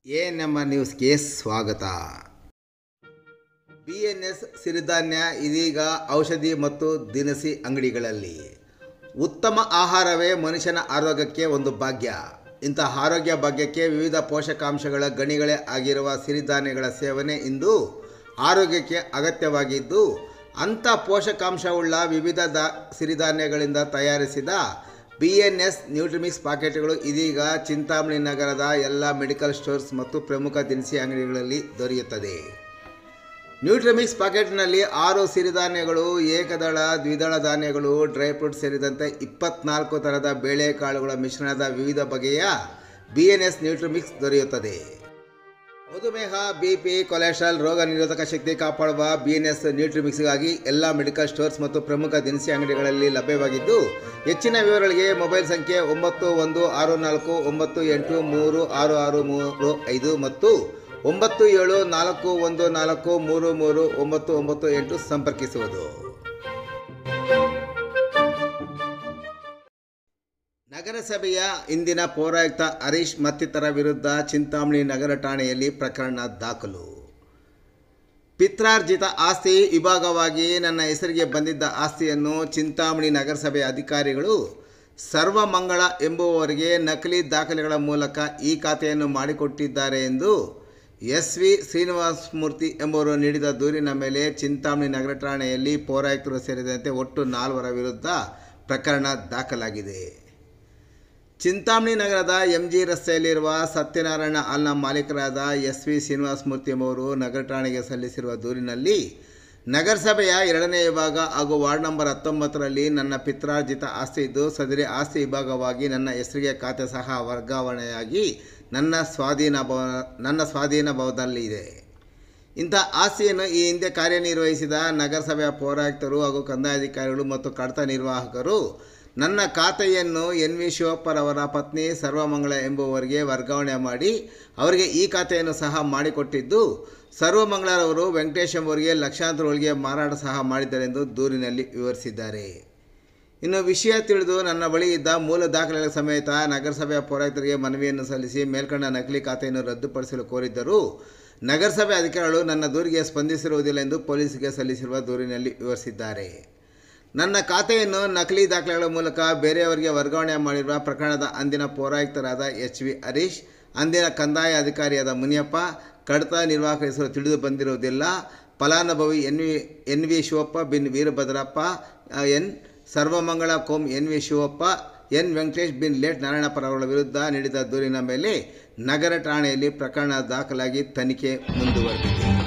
A ನಮ್ಮ ನ್ಯೂಸ್ಗೆ ಸ್ವಾಗತ ಬಿ ಎನ್ ಎಸ್ ಸಿರಿಧಾನ್ಯ ಇದೀಗ ಔಷಧಿ ಮತ್ತು ದಿನಸಿ ಅಂಗಡಿಗಳಲ್ಲಿ ಉತ್ತಮ ಆಹಾರವೇ ಮನುಷ್ಯನ ಆರೋಗ್ಯಕ್ಕೆ ಒಂದು ಭಾಗ್ಯ ಇಂತಹ ಆರೋಗ್ಯ ಭಾಗ್ಯಕ್ಕೆ ವಿವಿಧ ಪೋಷಕಾಂಶಗಳ ಗಣಿಗಳೇ ಆಗಿರುವ ಸಿರಿಧಾನ್ಯಗಳ ಸೇವನೆ ಇಂದು ಆರೋಗ್ಯಕ್ಕೆ ಅಗತ್ಯವಾಗಿದ್ದು ಅಂಥ ಪೋಷಕಾಂಶವುಳ್ಳ ವಿವಿಧ ದಾ ಸಿರಿಧಾನ್ಯಗಳಿಂದ ತಯಾರಿಸಿದ ಬಿ ಎನ್ ಎಸ್ ನ್ಯೂಟ್ರಿಮಿಕ್ಸ್ ಪಾಕೆಟ್ಗಳು ಇದೀಗ ಚಿಂತಾಮಣಿ ನಗರದ ಎಲ್ಲ ಮೆಡಿಕಲ್ ಸ್ಟೋರ್ಸ್ ಮತ್ತು ಪ್ರಮುಖ ದಿನಸಿ ಅಂಗಡಿಗಳಲ್ಲಿ ದೊರೆಯುತ್ತದೆ ನ್ಯೂಟ್ರಿಮಿಕ್ಸ್ ಪಾಕೆಟ್ನಲ್ಲಿ ಆರು ಸಿರಿಧಾನ್ಯಗಳು ಏಕದಳ ದ್ವಿದಳ ಧಾನ್ಯಗಳು ಡ್ರೈ ಫ್ರೂಟ್ ಸೇರಿದಂತೆ ಇಪ್ಪತ್ನಾಲ್ಕು ಥರದ ಬೇಳೆಕಾಳುಗಳ ಮಿಶ್ರಣದ ವಿವಿಧ ಬಗೆಯ ಬಿ ಎನ್ ಎಸ್ ನ್ಯೂಟ್ರಿಮಿಕ್ಸ್ ದೊರೆಯುತ್ತದೆ ಮಧುಮೇಹ ಬಿಪಿ ಕೊಲೆಸ್ಟ್ರಾಲ್ ರೋಗ ನಿರೋಧಕ ಶಕ್ತಿ ಕಾಪಾಡುವ ಬಿ ಎನ್ ಎಸ್ ನ್ಯೂಟ್ರಿಮಿಕ್ಸ್ಗಾಗಿ ಎಲ್ಲ ಮೆಡಿಕಲ್ ಸ್ಟೋರ್ಸ್ ಮತ್ತು ಪ್ರಮುಖ ದಿನಸಿ ಅಂಗಡಿಗಳಲ್ಲಿ ಲಭ್ಯವಾಗಿದ್ದು ಹೆಚ್ಚಿನ ವಿವರಗಳಿಗೆ ಮೊಬೈಲ್ ಸಂಖ್ಯೆ ಒಂಬತ್ತು ಒಂದು ಆರು ನಾಲ್ಕು ಒಂಬತ್ತು ಎಂಟು ಮೂರು ಆರು ಆರು ಮೂರು ಐದು ಮತ್ತು ಒಂಬತ್ತು ಏಳು ನಾಲ್ಕು ಒಂದು ನಾಲ್ಕು ಮೂರು ಮೂರು ಒಂಬತ್ತು ಒಂಬತ್ತು ಎಂಟು ಸಂಪರ್ಕಿಸುವುದು ನಗರಸಭೆಯ ಇಂದಿನ ಪೌರಾಯುಕ್ತ ಹರೀಶ್ ಮತ್ತಿತರ ವಿರುದ್ಧ ಚಿಂತಾಮಣಿ ನಗರ ಠಾಣೆಯಲ್ಲಿ ಪ್ರಕರಣ ದಾಖಲು ಪಿತ್ರಾರ್ಜಿತ ಆಸ್ತಿ ವಿಭಾಗವಾಗಿ ನನ್ನ ಹೆಸರಿಗೆ ಬಂದಿದ್ದ ಆಸ್ತಿಯನ್ನು ಚಿಂತಾಮಣಿ ನಗರಸಭೆಯ ಅಧಿಕಾರಿಗಳು ಸರ್ವಮಂಗಳ ಎಂಬುವವರಿಗೆ ನಕಲಿ ದಾಖಲೆಗಳ ಮೂಲಕ ಈ ಖಾತೆಯನ್ನು ಮಾಡಿಕೊಟ್ಟಿದ್ದಾರೆ ಎಂದು ಎಸ್ ವಿ ಶ್ರೀನಿವಾಸ ಮೂರ್ತಿ ಎಂಬುವರು ನೀಡಿದ ದೂರಿನ ಮೇಲೆ ಚಿಂತಾಮಣಿ ನಗರ ಠಾಣೆಯಲ್ಲಿ ಪೌರಾಯುಕ್ತರು ಸೇರಿದಂತೆ ಒಟ್ಟು ನಾಲ್ವರ ವಿರುದ್ಧ ಪ್ರಕರಣ ದಾಖಲಾಗಿದೆ ಚಿಂತಾಮಣಿ ನಗರದ ಎಂ ಜಿ ರಸ್ತೆಯಲ್ಲಿರುವ ಸತ್ಯನಾರಾಯಣ ಹಾಲ್ನ ಮಾಲೀಕರಾದ ಎಸ್ ವಿ ಶ್ರೀನಿವಾಸಮೂರ್ತಿ ಎಂಬುವರು ನಗರ ಠಾಣೆಗೆ ಸಲ್ಲಿಸಿರುವ ದೂರಿನಲ್ಲಿ ನಗರಸಭೆಯ ಎರಡನೇ ವಿಭಾಗ ಹಾಗೂ ವಾರ್ಡ್ ನಂಬರ್ ಹತ್ತೊಂಬತ್ತರಲ್ಲಿ ನನ್ನ ಪಿತ್ರಾರ್ಜಿತ ಆಸ್ತಿ ಇದ್ದು ಸದರಿ ಆಸ್ತಿ ವಿಭಾಗವಾಗಿ ನನ್ನ ಹೆಸರಿಗೆ ಖಾತೆ ಸಹ ವರ್ಗಾವಣೆಯಾಗಿ ನನ್ನ ಸ್ವಾಧೀನ ಭವ ನನ್ನ ಸ್ವಾಧೀನ ಭವದಲ್ಲಿದೆ ಇಂಥ ಆಸ್ತಿಯನ್ನು ಈ ಹಿಂದೆ ಕಾರ್ಯನಿರ್ವಹಿಸಿದ ನಗರಸಭೆಯ ಪೌರಾಯುಕ್ತರು ಹಾಗೂ ಕಂದಾಯಾಧಿಕಾರಿಗಳು ಮತ್ತು ಕಡತ ನಿರ್ವಾಹಕರು ನನ್ನ ಖಾತೆಯನ್ನು ಎನ್ ವಿ ಶಿವಪ್ಪರವರ ಪತ್ನಿ ಸರ್ವಮಂಗಳ ಎಂಬುವವರಿಗೆ ವರ್ಗಾವಣೆ ಮಾಡಿ ಅವರಿಗೆ ಈ ಖಾತೆಯನ್ನು ಸಹ ಮಾಡಿಕೊಟ್ಟಿದ್ದು ಸರ್ವಮಂಗಳರವರು ವೆಂಕಟೇಶ್ ಎಂಬುವರಿಗೆ ಲಕ್ಷಾಂತರ ಹೋಳಿಗೆ ಮಾರಾಟ ಸಹ ಮಾಡಿದ್ದಾರೆಂದು ದೂರಿನಲ್ಲಿ ವಿವರಿಸಿದ್ದಾರೆ ಇನ್ನು ವಿಷಯ ತಿಳಿದು ನನ್ನ ಬಳಿ ಇದ್ದ ಮೂಲ ದಾಖಲೆಗಳ ಸಮೇತ ನಗರಸಭೆಯ ಪೌರಾಯುಕ್ತರಿಗೆ ಮನವಿಯನ್ನು ಸಲ್ಲಿಸಿ ಮೇಲ್ಕಂಡ ನಕಲಿ ಖಾತೆಯನ್ನು ರದ್ದುಪಡಿಸಲು ಕೋರಿದ್ದರೂ ನಗರಸಭೆ ಅಧಿಕಾರಿಗಳು ನನ್ನ ದೂರಿಗೆ ಸ್ಪಂದಿಸಿರುವುದಿಲ್ಲ ಎಂದು ಪೊಲೀಸರಿಗೆ ಸಲ್ಲಿಸಿರುವ ದೂರಿನಲ್ಲಿ ವಿವರಿಸಿದ್ದಾರೆ ನನ್ನ ಖಾತೆಯನ್ನು ನಕಲಿ ದಾಖಲೆಗಳ ಮೂಲಕ ಬೇರೆಯವರಿಗೆ ವರ್ಗಾವಣೆ ಮಾಡಿರುವ ಪ್ರಕರಣದ ಅಂದಿನ ಪೌರಾಯುಕ್ತರಾದ ಎಚ್ ವಿ ಹರೀಶ್ ಅಂದಿನ ಕಂದಾಯ ಅಧಿಕಾರಿಯಾದ ಮುನಿಯಪ್ಪ ಕಡತ ನಿರ್ವಾಹಕ ಹೆಸರು ತಿಳಿದು ಬಂದಿರುವುದಿಲ್ಲ ಫಲಾನುಭವಿ N V N V Shivappa ಬಿನ್ ವೀರಭದ್ರಪ್ಪ ಎನ್ ಸರ್ವಮಂಗಳ ಕೋಮ್ N V Shivappa N Venkatesh ಬಿನ್ ಲೇಟ್ ನಾರಾಯಣಪ್ಪರವರ ವಿರುದ್ಧ ನೀಡಿದ ದೂರಿನ ಮೇಲೆ ನಗರ ಠಾಣೆಯಲ್ಲಿ ಪ್ರಕರಣ ದಾಖಲಾಗಿ ತನಿಖೆ ಮುಂದುವರೆದಿದೆ